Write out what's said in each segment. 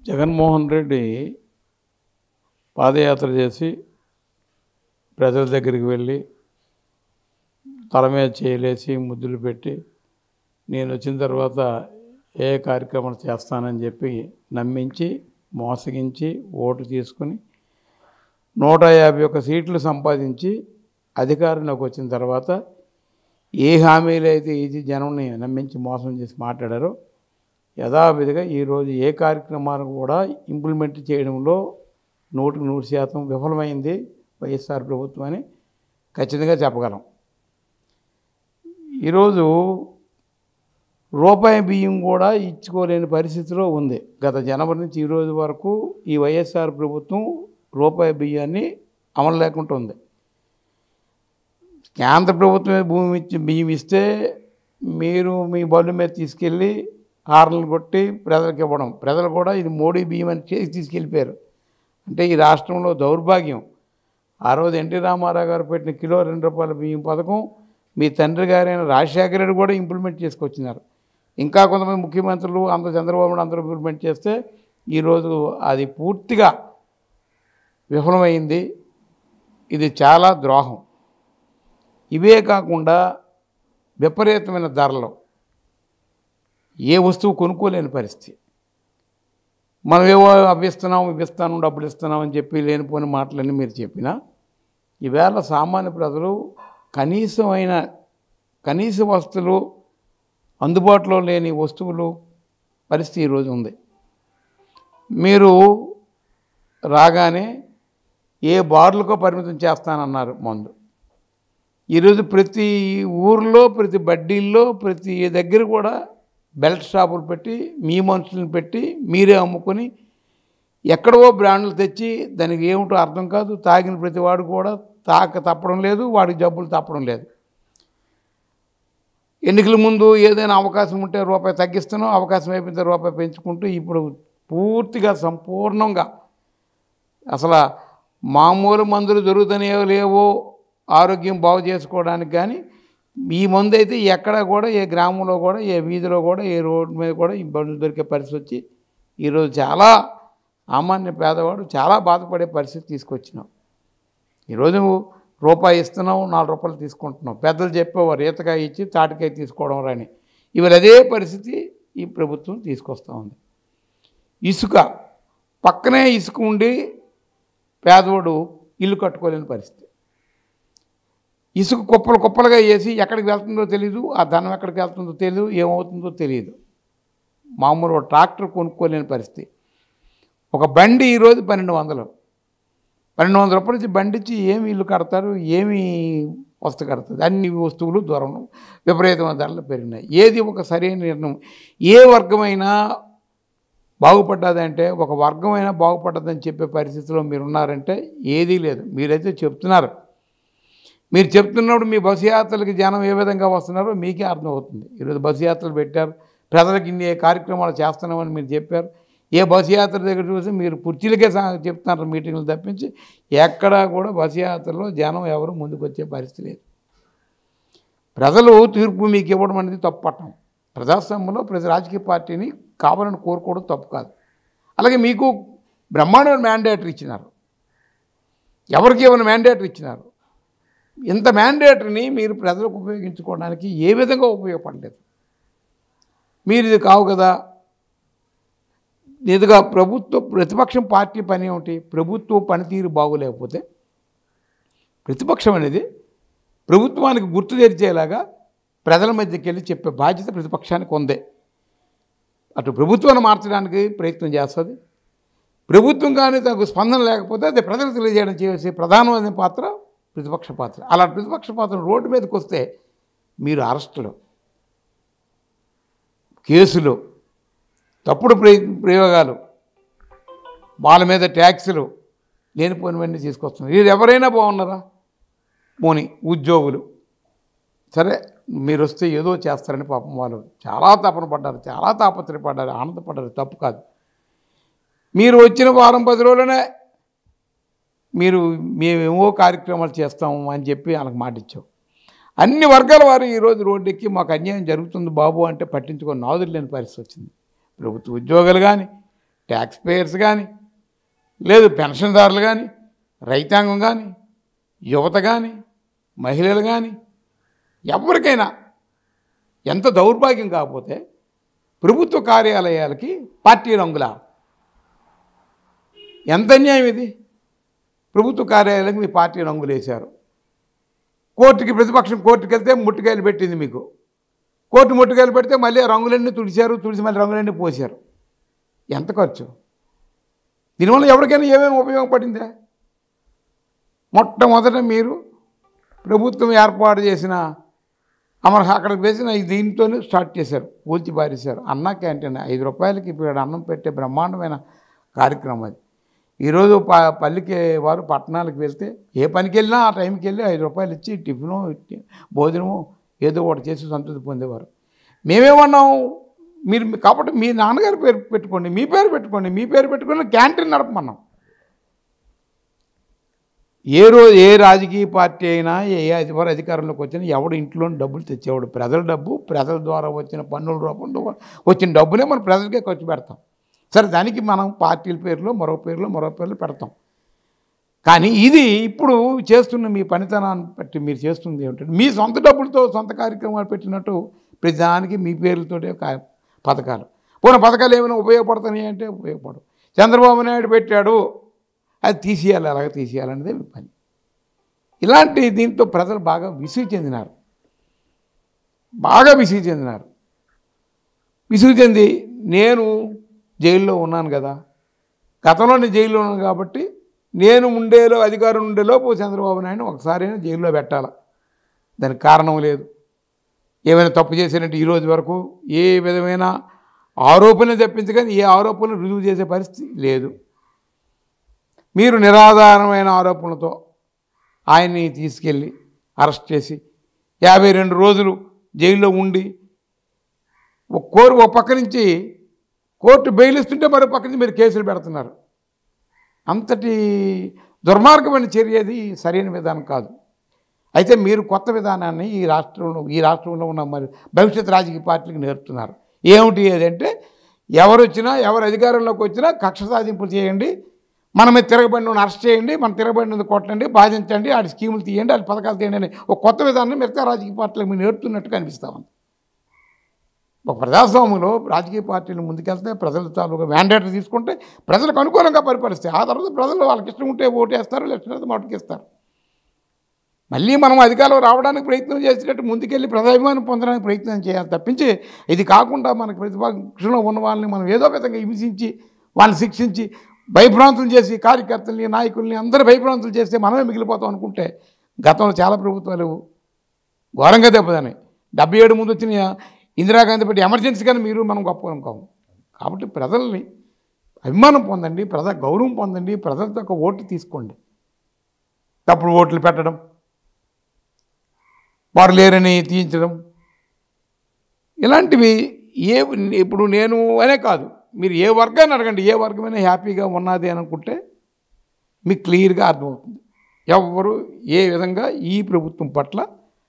జగన్మోహన్ రెడ్డి పాదయాత్ర చేసి ప్రజల దగ్గరికి వెళ్ళి తల మీద చేయలేసి ముద్దులు పెట్టి నేను వచ్చిన తర్వాత ఏ కార్యక్రమాలు చేస్తానని చెప్పి నమ్మించి మోసగించి ఓటు తీసుకుని నూట యాభై ఒక్క సీట్లు సంపాదించి అధికారంలోకి వచ్చిన తర్వాత ఏ హామీలు అయితే ఇది జనంని నమ్మించి మోసం చేసి మాట్లాడారో యథావిధిగా ఈరోజు ఏ కార్యక్రమాలు కూడా ఇంప్లిమెంట్ చేయడంలో నూటికి నూరు శాతం విఫలమైంది వైఎస్ఆర్ ప్రభుత్వం అని ఖచ్చితంగా చెప్పగలం ఈరోజు రూపాయి బియ్యం కూడా ఇచ్చుకోలేని పరిస్థితిలో ఉంది గత జనవరి నుంచి ఈ రోజు వరకు ఈ వైఎస్ఆర్ ప్రభుత్వం రూపాయి బియ్యాన్ని అమలు లేకుండా ఉంది కేంద్ర ప్రభుత్వమే భూమి ఇచ్చి బియ్యం ఇస్తే మీరు మీ బళ్ళు మీద తీసుకెళ్ళి హార్న్లు కొట్టి ప్రజలకు ఇవ్వడం ప్రజలు కూడా ఇది మోడీ బియ్యం అని చేసి తీసుకెళ్ళిపోయారు అంటే ఈ రాష్ట్రంలో దౌర్భాగ్యం ఆ రోజు ఎన్టీ రామారావు గారు పెట్టిన కిలో రెండు రూపాయల బియ్యం పథకం మీ తండ్రి గారైన రాజశేఖర రెడ్డి కూడా ఇంప్లిమెంట్ చేసుకొచ్చినారు ఇంకా కొంతమంది ముఖ్యమంత్రులు అందరూ చంద్రబాబు నాయుడు అందరూ ఇంప్లిమెంట్ చేస్తే ఈరోజు అది పూర్తిగా విఫలమైంది ఇది చాలా ద్రోహం ఇవే కాకుండా విపరీతమైన ధరలు ఏ వస్తువు కొనుక్కోలేని పరిస్థితి మనం ఏవో అవి ఇస్తున్నాం ఇవి ఇస్తాను డబ్బులు ఇస్తున్నాం అని చెప్పి లేనిపోని మాటలన్నీ మీరు చెప్పినా ఈవేళ సామాన్య ప్రజలు కనీసమైన కనీస వస్తువులు అందుబాటులో లేని వస్తువులు పరిస్థితి ఈరోజు ఉంది మీరు రాగానే ఏ బార్లకో పరిమితం చేస్తానన్నారు మందు ఈరోజు ప్రతి ఊర్లో ప్రతి బడ్డీల్లో ప్రతి దగ్గర కూడా బెల్ట్ షాపులు పెట్టి మీ మనుషులను పెట్టి మీరే అమ్ముకొని ఎక్కడో బ్రాండ్లు తెచ్చి దానికి ఏమిటో అర్థం కాదు తాగిన ప్రతి వాడు కూడా తాక తప్పడం లేదు వాడికి జబ్బులు తప్పడం లేదు ఎన్నికల ముందు ఏదైనా అవకాశం ఉంటే రూపాయి తగ్గిస్తున్నాం అవకాశం అయిపోయిన తర్వాత రూపాయి పెంచుకుంటూ ఇప్పుడు పూర్తిగా సంపూర్ణంగా అసలు మామూలు మందులు దొరుకుతున్నాయో లేవో ఆరోగ్యం బాగు చేసుకోవడానికి కానీ ఈ మందు అయితే ఎక్కడ కూడా ఏ గ్రామంలో కూడా ఏ వీధిలో కూడా ఏ రోడ్డు మీద కూడా ఈ మందు దొరికే పరిస్థితి వచ్చి ఈరోజు చాలా సామాన్య పేదవాడు చాలా బాధపడే పరిస్థితి తీసుకొచ్చినాం ఈరోజు రూపాయి ఇస్తున్నాం నాలుగు రూపాయలు తీసుకుంటున్నాం పెద్దలు చెప్పేవారు ఈతకాయ ఇచ్చి తాటికాయ తీసుకోవడం రాని ఇవాళ అదే పరిస్థితి ఈ ప్రభుత్వం తీసుకొస్తూ ఉంది ఇసుక పక్కనే ఇసుక ఉండి పేదవాడు ఇల్లు కట్టుకోలేని పరిస్థితి ఇసుక కుప్పలు కుప్పలుగా వేసి ఎక్కడికి వెళ్తుందో తెలియదు ఆ ధనం ఎక్కడికి వెళ్తుందో తెలియదు ఏమవుతుందో తెలియదు మామూలు ట్రాక్టర్ కొనుక్కోలేని పరిస్థితి ఒక బండి ఈరోజు పన్నెండు వందలు పన్నెండు వందల రూపాయలు ఇచ్చి బండి ఇచ్చి ఏమి ఇల్లు కడతారు ఏమి వస్తు కడుతుంది అన్ని వస్తువులు దూరం విపరీతమైన ధరలు పెరిగినాయి ఏది ఒక సరైన నిర్ణయం ఏ వర్గమైనా బాగుపడ్డదంటే ఒక వర్గమైనా బాగుపడ్డదని చెప్పే పరిస్థితిలో మీరు ఉన్నారంటే ఏదీ లేదు మీరైతే చెప్తున్నారు మీరు చెప్తున్నప్పుడు మీ బస్సు యాత్రలకి జనం ఏ విధంగా వస్తున్నారో మీకే అర్థమవుతుంది ఈరోజు బస్సు యాత్రలు పెట్టారు ప్రజలకు ఇన్ని కార్యక్రమాలు చేస్తున్నామని మీరు చెప్పారు ఏ బస్సు యాత్ర దగ్గర చూసి మీరు కుర్చీలకే సా- చెప్తున్నారు మీటింగ్లు తప్పించి ఎక్కడా కూడా బస్సు యాత్రలో జనం ఎవరు ముందుకు వచ్చే పరిస్థితి లేదు ప్రజలు తీర్పు మీకు ఇవ్వడం అనేది తప్పు పట్టం ప్రజాస్వామ్యంలో ప్రతి రాజకీయ పార్టీని కావాలని కోరుకోవడం తప్పు కాదు అలాగే మీకు బ్రహ్మాండమైన మ్యాండేటరీ ఇచ్చినారు ఎవరికి ఏమైనా మ్యాండేటరీ ఇచ్చినారు ఇంత మ్యాండేటరీని మీరు ప్రజలకు ఉపయోగించుకోవడానికి ఏ విధంగా ఉపయోగపడలేదు మీరు ఇది కావు కదా ఎదుగా ప్రభుత్వ ప్రతిపక్షం పార్టీ పని ఏమిటి ప్రభుత్వ పనితీరు బాగోలేకపోతే ప్రతిపక్షం అనేది ప్రభుత్వానికి గుర్తు తెరిచేలాగా ప్రజల మధ్యకి వెళ్ళి చెప్పే బాధ్యత ప్రతిపక్షానికి ఉందే అటు ప్రభుత్వాన్ని మార్చడానికి ప్రయత్నం చేస్తుంది ప్రభుత్వం కానీ తనకు స్పందన లేకపోతే అది ప్రజలకు తెలియజేయడం చేసే ప్రధానమైన పాత్ర ప్రతిపక్ష పాత్ర అలా ప్రతిపక్ష పాత్ర రోడ్డు మీదకి వస్తే మీరు అరెస్టులు కేసులు తప్పుడు ప్రయ ప్రయోగాలు వాళ్ళ మీద ట్యాక్సులు లేనిపోయినవన్నీ తీసుకొస్తున్నారు వీరు ఎవరైనా బాగున్నారా పోని ఉద్యోగులు సరే మీరు వస్తే ఏదో చేస్తారని పాపం వాళ్ళు చాలా తపన పడ్డారు చాలా తాపత్రయపడ్డారు ఆనందపడ్డారు తప్పు కాదు మీరు వచ్చిన వారం పది రోజులనే మీరు మేమేమో కార్యక్రమాలు చేస్తాము అని చెప్పి వాళ్ళకి మాట ఇచ్చాం అన్ని వర్గాల వారు ఈరోజు రోడ్డెక్కి మాకు అన్యాయం జరుగుతుంది బాబు అంటే పట్టించుకొని నాదులు లేని పరిస్థితి వచ్చింది ప్రభుత్వ ఉద్యోగులు కానీ ట్యాక్స్ పేయర్స్ కానీ లేదు పెన్షన్దారులు కానీ రైతాంగం కానీ యువత కానీ మహిళలు కానీ ఎవరికైనా ఎంత దౌర్భాగ్యం కాకపోతే ప్రభుత్వ కార్యాలయాలకి పార్టీ రంగులా ఎంత అన్యాయం ఇది ప్రభుత్వ కార్యాలయాలకు మీ పార్టీ రంగులు వేశారు కోర్టుకి ప్రతిపక్షం కోర్టుకి వెళ్తే ముట్టుకాయలు పెట్టింది మీకు కోర్టు ముట్టుకాయలు పెడితే మళ్ళీ ఆ రంగులన్నీ తుడిచారు తుడిచి మళ్ళీ రంగులన్నీ పోసారు ఎంత ఖర్చు దీనివల్ల ఎవరికైనా ఏమేమి ఉపయోగపడిందా మొట్టమొదట మీరు ప్రభుత్వం ఏర్పాటు చేసిన అమర అక్కడికి వేసిన ఈ దీంతోనే స్టార్ట్ చేశారు కూల్చి పారేశారు అన్న క్యాంటీన్ ఐదు రూపాయలకి ఇప్పుడు అన్నం పెట్టే బ్రహ్మాండమైన కార్యక్రమం అది ఈరోజు ప పల్లికి వారు పట్టణాలకు వెళ్తే ఏ పనికి వెళ్ళినా ఆ టైంకి వెళ్ళి ఐదు రూపాయలు ఇచ్చి టిఫిను ఇచ్చి భోజనము ఏదో ఒకటి చేసి సంతృప్తి పొందేవారు మేమేమన్నాం మీరు కాబట్టి మీ నాన్నగారి పేరు పెట్టుకోండి మీ పేరు పెట్టుకోండి మీ పేరు పెట్టుకుని క్యాంటీన్ నడపమన్నాం ఏ రోజు ఏ రాజకీయ పార్టీ అయినా ఏ అధికార అధికారంలోకి వచ్చినా ఎవడు ఇంట్లో డబ్బులు తెచ్చేవాడు ప్రజల డబ్బు ప్రజల ద్వారా వచ్చిన పన్నుల రూపంలో వచ్చిన డబ్బునే మనం ప్రజలకే ఖర్చు పెడతాం సరే దానికి మనం పార్టీల పేర్లు మరో పేర్లు మరో పేర్లు పెడతాం కానీ ఇది ఇప్పుడు చేస్తున్న మీ పనితనాన్ని బట్టి మీరు చేస్తుంది ఏమిటంటే మీ సొంత డబ్బులతో సొంత కార్యక్రమాలు పెట్టినట్టు ప్రతి దానికి మీ పేర్లతోటే కా- పథకాలు పోయిన పథకాలు ఏమైనా ఉపయోగపడుతున్నాయి అంటే ఉపయోగపడవు చంద్రబాబు నాయుడు పెట్టాడు అది తీసేయాలి అలాగే తీసేయాలనేదే మీ పని ఇలాంటి దీంతో ప్రజలు బాగా విసుగు చెందినారు బాగా విసుగు చెందినారు విసుగు చెంది నేను జైల్లో ఉన్నాను కదా గతంలో నేను జైల్లో ఉన్నాను కాబట్టి నేను ఉండేలో అధికారం ఉండేలోపు చంద్రబాబు నాయుడు ఒకసారి జైల్లో పెట్టాలి దానికి కారణం లేదు ఏమైనా తప్పు చేసినట్టు ఈ రోజు వరకు ఏ విధమైన ఆరోపణ తప్పించి కానీ ఏ ఆరోపణలు రుజువు చేసే పరిస్థితి లేదు మీరు నిరాధారమైన ఆరోపణలతో ఆయన్ని తీసుకెళ్ళి అరెస్ట్ చేసి యాభై రెండు రోజులు జైల్లో ఉండి ఒక కోరు ఒక పక్క నుంచి కోర్టు బెయిల్ ఇస్తుంటే మరో పక్క నుంచి మీరు కేసులు పెడుతున్నారు అంతటి దుర్మార్గమైన చర్య అది సరైన విధానం కాదు అయితే మీరు కొత్త విధానాన్ని ఈ రాష్ట్రంలో ఈ రాష్ట్రంలో ఉన్న మరి భవిష్యత్ రాజకీయ పార్టీలకు నేర్పుతున్నారు ఏమిటి అదంటే ఎవరు వచ్చినా ఎవరు అధికారంలోకి వచ్చినా కక్ష సాధింపులు చేయండి మన మీద తిరగబడిన అరెస్ట్ చేయండి మన తిరగబడినది కొట్టండి బాధించండి ఆడి స్కీములు తీయండి ఆడి పథకాలు తీయండి అని ఒక కొత్త విధానం మిగతా రాజకీయ పార్టీలకు మీరు నేర్పుతున్నట్టు కనిపిస్తా ఉంది ఒక ప్రజాస్వామ్యంలో రాజకీయ పార్టీలు ముందుకెళ్తే ప్రజల తాలూకా మ్యాండేట్ తీసుకుంటే ప్రజలకు అనుకూలంగా పరిపాలిస్తాయి ఆ తర్వాత ప్రజలు వాళ్ళకి ఇష్టం ఉంటే ఓటేస్తారు లేకపోతే మటుకిస్తారు మళ్ళీ మనం అధికారంలో రావడానికి ప్రయత్నం చేసేటట్టు ముందుకెళ్ళి ప్రజాభిమానం పొందడానికి ప్రయత్నం చేయాలి తప్పించి ఇది కాకుండా మనకు ప్రతిపక్షంలో ఉన్న వాళ్ళని మనం ఏదో విధంగా హింసించి వాళ్ళని శిక్షించి భయభ్రాంతులు చేసి కార్యకర్తల్ని నాయకుల్ని అందరూ భయభ్రాంతులు చేస్తే మనమే మిగిలిపోతాం అనుకుంటే గతంలో చాలా ప్రభుత్వాలు ఘోరంగా దెబ్బతిన్నాయి డెబ్బై ఏడు ముందు వచ్చిన ఇందిరాగాంధీ పెట్టి ఎమర్జెన్సీ కానీ మీరు మనం గొప్ప అనుకోము కాబట్టి ప్రజల్ని అభిమానం పొందండి ప్రజా గౌరవం పొందండి ప్రజలతో ఒక ఓటు తీసుకోండి తప్పుడు ఓట్లు పెట్టడం వారు లేరని తీయించడం ఇలాంటివి ఏ ఇప్పుడు నేను అనే కాదు మీరు ఏ వర్గాన్ని అడగండి ఏ వర్గమైనా హ్యాపీగా ఉన్నది అని అనుకుంటే మీకు క్లియర్గా అర్థమవుతుంది ఎవరు ఏ విధంగా ఈ ప్రభుత్వం పట్ల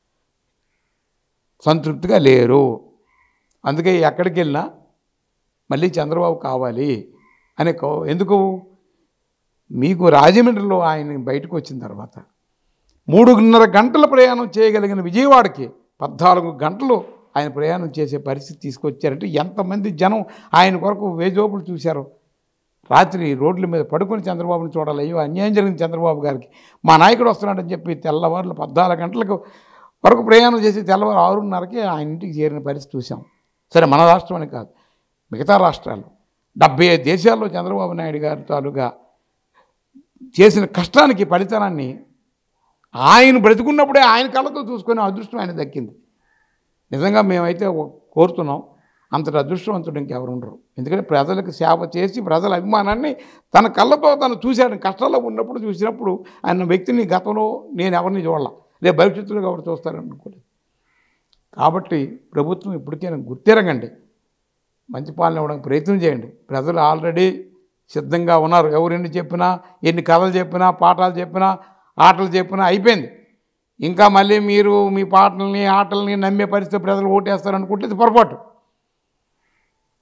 సంతృప్తిగా లేరు అందుకే ఎక్కడికి వెళ్ళినా మళ్ళీ చంద్రబాబు కావాలి అనే కో- ఎందుకు మీకు రాజమండ్రిలో ఆయన బయటకు వచ్చిన తర్వాత మూడున్నర గంటల ప్రయాణం చేయగలిగిన విజయవాడకి పద్నాలుగు గంటలు ఆయన ప్రయాణం చేసే పరిస్థితి తీసుకొచ్చారంటే ఎంతమంది జనం ఆయన కొరకు వేజోపులు చూశారు రాత్రి రోడ్ల మీద పడుకొని చంద్రబాబుని చూడాలి అయ్యో అన్యాయం జరిగింది చంద్రబాబు గారికి మా నాయకుడు వస్తున్నాడని చెప్పి తెల్లవారులు పద్నాలుగు గంటలకు వరకు ప్రయాణం చేసి తెల్లవారు ఆరున్నరకి ఆయన ఇంటికి చేరిన పరిస్థితి చూసాం సరే మన రాష్ట్రం అని కాదు మిగతా రాష్ట్రాలు డెబ్బై ఐదు దేశాల్లో చంద్రబాబు నాయుడు గారి తాలూగా చేసిన కష్టానికి ఫలితాన్ని ఆయన బ్రతుకున్నప్పుడే ఆయన కళ్ళతో చూసుకునే అదృష్టం ఆయన దక్కింది నిజంగా మేమైతే ఒక- కోరుతున్నాం అంతటి అదృష్టవంతుడు ఇంకెవరు ఉండరు ఎందుకంటే ప్రజలకు సేవ చేసి ప్రజల అభిమానాన్ని తన కళ్ళతో తను చూశాడు కష్టాల్లో ఉన్నప్పుడు చూసినప్పుడు ఆయన వ్యక్తిని గతంలో నేను ఎవరిని చూడాల రేపు భవిష్యత్తులో ఎవరు చూస్తారని అనుకోలేదు కాబట్టి ప్రభుత్వం ఇప్పటికైనా గుర్తిరగండి మంచి పాలన ఇవ్వడానికి ప్రయత్నం చేయండి ప్రజలు ఆల్రెడీ సిద్ధంగా ఉన్నారు ఎవరు ఎన్ని చెప్పినా ఎన్ని కథలు చెప్పినా పాఠాలు చెప్పినా ఆటలు చెప్పినా అయిపోయింది ఇంకా మళ్ళీ మీరు మీ పాటల్ని ఆటల్ని నమ్మే పరిస్థితి ప్రజలు ఓటేస్తారనుకుంటే ఇది పొరపాటు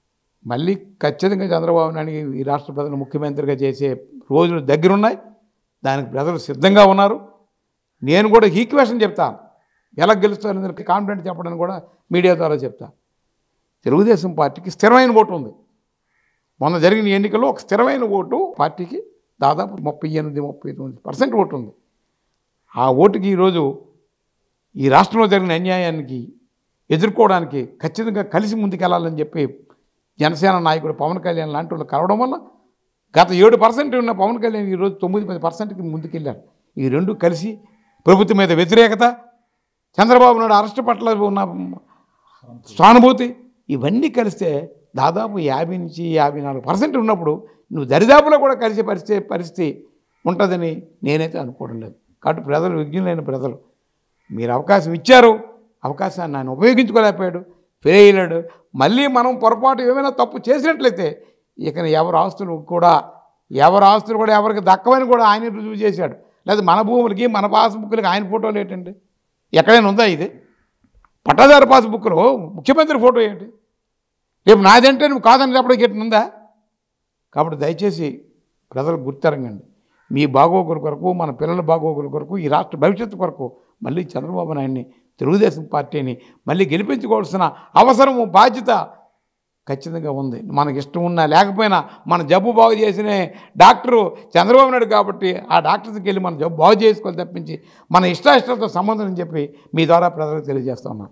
మళ్ళీ ఖచ్చితంగా చంద్రబాబు నాయుడు ఈ రాష్ట్ర ప్రజలు ముఖ్యమంత్రిగా చేసే రోజులు దగ్గరున్నాయి దానికి ప్రజలు సిద్ధంగా ఉన్నారు నేను కూడా ఈక్వేషన్ చెప్తాను ఎలా గెలుస్తారని కాన్ఫిడెంట్ చెప్పడానికి కూడా మీడియా ద్వారా చెప్తా తెలుగుదేశం పార్టీకి స్థిరమైన ఓటు ఉంది మొన్న జరిగిన ఎన్నికల్లో ఒక స్థిరమైన ఓటు పార్టీకి దాదాపు ముప్పై ఎనిమిది ముప్పై తొమ్మిది పర్సెంట్ ఓటు ఉంది ఆ ఓటుకి ఈరోజు ఈ రాష్ట్రంలో జరిగిన అన్యాయానికి ఎదుర్కోవడానికి ఖచ్చితంగా కలిసి ముందుకెళ్లాలని చెప్పి జనసేన నాయకుడు పవన్ కళ్యాణ్ లాంటి వాళ్ళు కలవడం వల్ల గత ఏడు పర్సెంట్ ఉన్న పవన్ కళ్యాణ్ ఈరోజు తొమ్మిది పది పర్సెంట్కి ముందుకెళ్ళారు ఈ రెండు కలిసి ప్రభుత్వం మీద వ్యతిరేకత చంద్రబాబు నాయుడు అరెస్ట్ పట్ల ఉన్న సానుభూతి ఇవన్నీ కలిస్తే దాదాపు యాభై నుంచి యాభై నాలుగు పర్సెంట్ ఉన్నప్పుడు నువ్వు దరిదాపులో కూడా కలిసే పరిస్థితి పరిస్థితి ఉంటుందని నేనైతే అనుకోవడం లేదు కాబట్టి ప్రజలు విజ్ఞులైన ప్రజలు మీరు అవకాశం ఇచ్చారు అవకాశాన్ని ఆయన ఉపయోగించుకోలేకపోయాడు ఫెయిల్ అయ్యాడు మళ్ళీ మనం పొరపాటు ఏమైనా తప్పు చేసినట్లయితే ఇక ఎవరి ఆస్తులు కూడా ఎవరి ఆస్తులు కూడా ఎవరికి దక్కవని కూడా ఆయన రుజువు చేశాడు లేదా మన భూములకి మన పాస్బుక్లకి ఆయన ఫోటోలు ఏంటండి ఎక్కడైనా ఉందా ఇది పట్టాదారు పాస్బుక్లో ముఖ్యమంత్రి ఫోటో ఏంటి రేపు నాదంటే నువ్వు కాదని చెప్పడానికి ఎట్లా ఉందా కాబట్టి దయచేసి ప్రజలు గుర్తెరంగండి మీ బాగోగుల కొరకు మన పిల్లల బాగోగుల కొరకు ఈ రాష్ట్ర భవిష్యత్తు కొరకు మళ్ళీ చంద్రబాబు నాయుడిని తెలుగుదేశం పార్టీని మళ్ళీ గెలిపించుకోవాల్సిన అవసరము బాధ్యత ఖచ్చితంగా ఉంది మనకి ఇష్టం ఉన్నా లేకపోయినా మన జబ్బు బాగు చేసిన డాక్టరు చంద్రబాబు నాయుడు కాబట్టి ఆ డాక్టర్ దగ్గరికి వెళ్ళి మన జబ్బు బాగు చేసుకోవాలి తప్పించి మన ఇష్టాయిష్టాలతో సంబంధం అని చెప్పి మీ ద్వారా ప్రజలకు తెలియజేస్తా ఉన్నాం